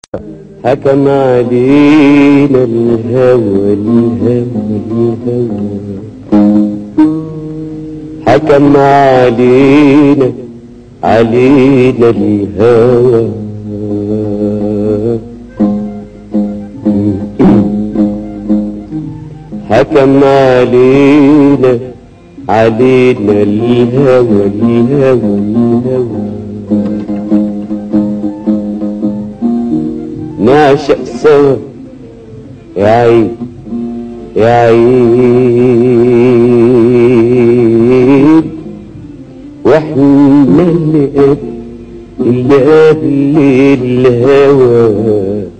حكم علينا الهوى الهوى الهوى حكم علينا علينا الهوى حكم علينا علينا الهوى الهوى الهوى نعشق سوا يا عين يا عين واحنا اللي قبل اللي قبل الهوى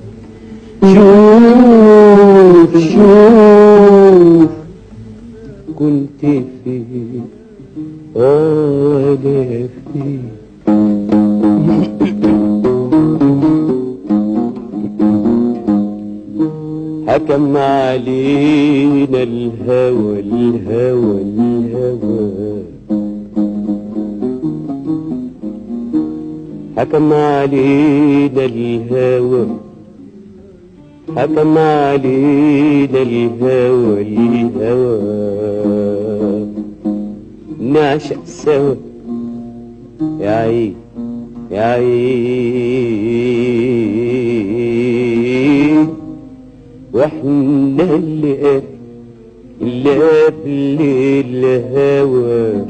شوف شوف كنت فين اه انا فين حكم علينا الهوى الهوى الهوى حكم علينا الهوى حكم علينا الهوى الهوى نعشق سوا يا عين يا عين واحنا اللي قبل اللي قبل الهوى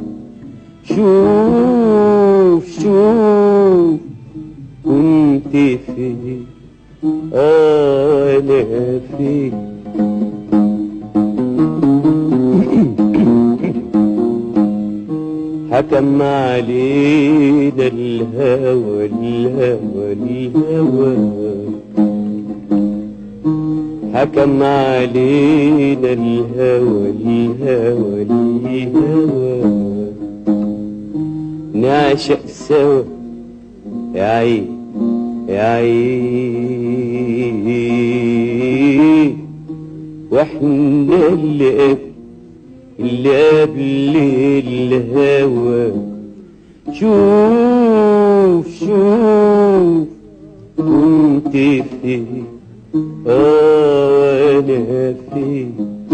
شوف شوف كنت فين انا فين حكم علينا الهوى الهوى الهوى حكم علينا الهوى الهوى الهوى نعشق سوا يا عين يا عين واحنا اللي قبل اللي قبل الهوى شوف شوف كنت فين اه وانا فين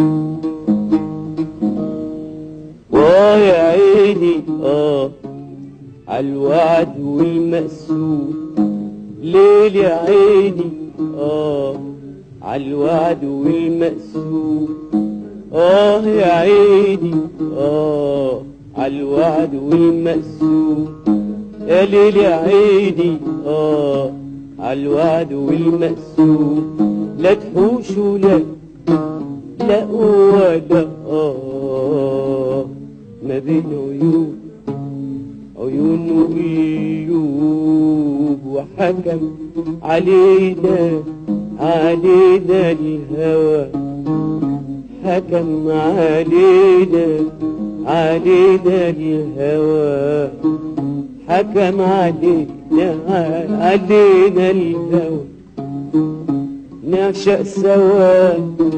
واه يا عيني اه عالوعد والمقسوم ليل يا عيني اه عالوعد والمقسوم اه يا عيني اه عالوعد والمقسوم يا ليل يا عيني اه عالوعد والمقسوم لا تحوش ولا لا ولا آه ما بين عيون عيون وقلوب وحكم علينا علينا الهوى حكم علينا علينا الهوى حكم علينا علينا الهوى نعشق سوا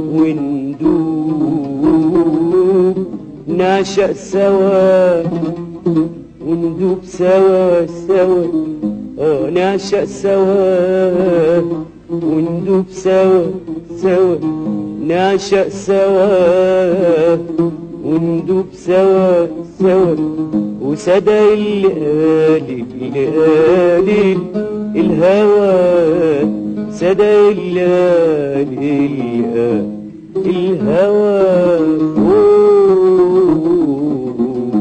وندوب نعشق سوا وندوب سوا سوا اه نعشق سوا وندوب سوا سوا نعشق سوا وندوب سوا سوا وسدى الليالي الليالي الهوى سدى الليالي الهوى فوق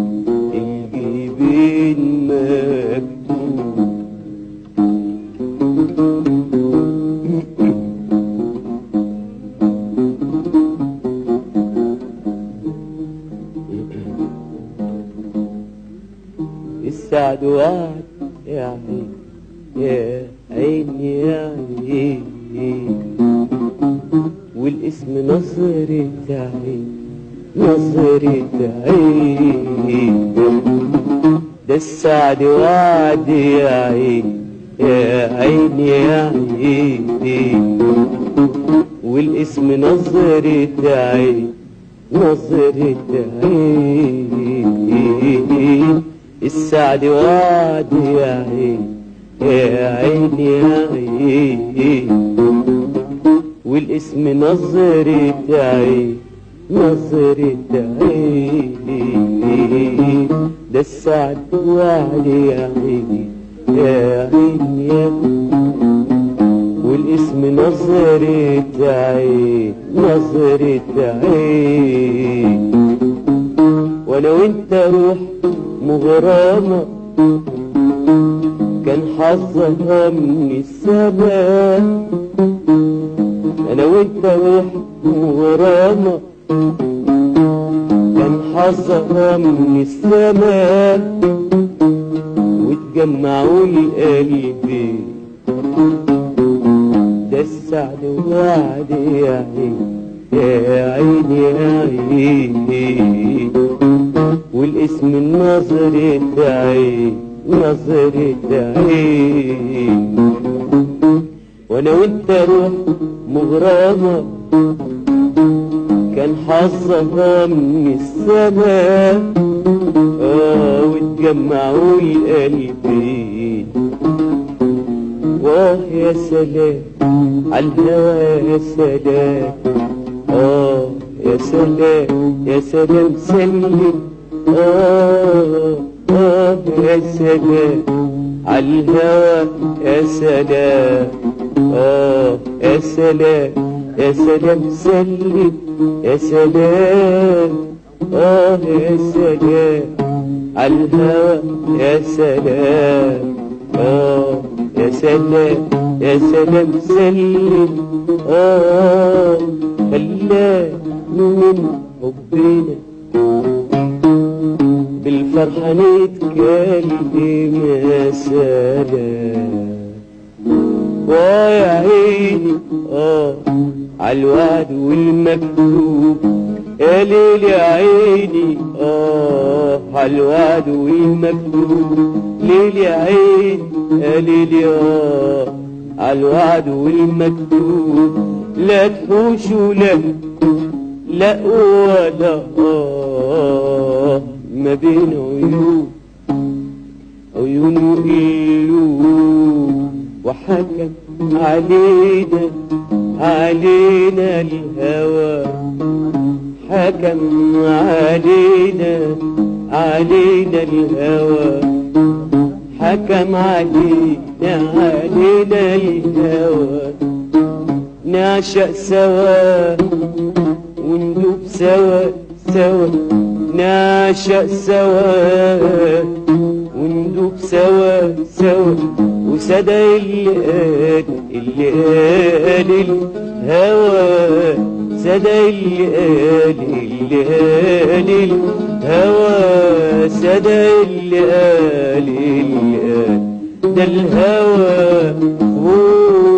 الجبين مكتوب السعد وعد يا عين يا عين يا عين والاسم نظرة عين نظرة عين ده السعد وعد يا عين يا عين يا عين والاسم نظرة عين نظرة عين السعد وعد يا عين يا عيني يا عيني والاسم نظرة عين نظرة عين ده السعد وعلي يا عيني يا عيني يا والاسم نظرة عين نظرة عين وانا وانت روح مغرمة كان حظها من السماء انا وانت روح مغرمة كان حظها من السماء وتجمعوا القلبي ده السعد وعد يا عيني يا عيني يا عيني والاسم النظرة عين نظرة عين وانا وانت روح مغرمة كان حظها من السماء اه وتجمعوا القلبين واه يا سلام عالهوى يا سلام اه يا سلام يا سلام سلم اه اه يا سلام عالهوى يا سلام اه يا سلام يا سلام سلم يا سلام اه يا سلام عالهوى يا سلام اه يا سلام يا سلام سلم اه خلاه من حبنا بالفرحة نتكلم يا سلام ويا عيني اه عالوعد والمكتوب يا ليل يا عيني اه عالوعد والمكتوب ليل يا عيني يا ليل اه عالوعد والمكتوب لا تحوش ولا لا ولا آه ما بين عيون عيون وقلوب وحكم علينا علينا الهوى حكم علينا علينا الهوى حكم علينا علينا الهوى نعشق سوا وندوب سوا سوا نعشق سوا وندوب سوا سوا وسدى اللي قال اللي قال الهوى سدى اللي قال اللي قال الهوى سدى اللي قال اللي قال ده الهوى هو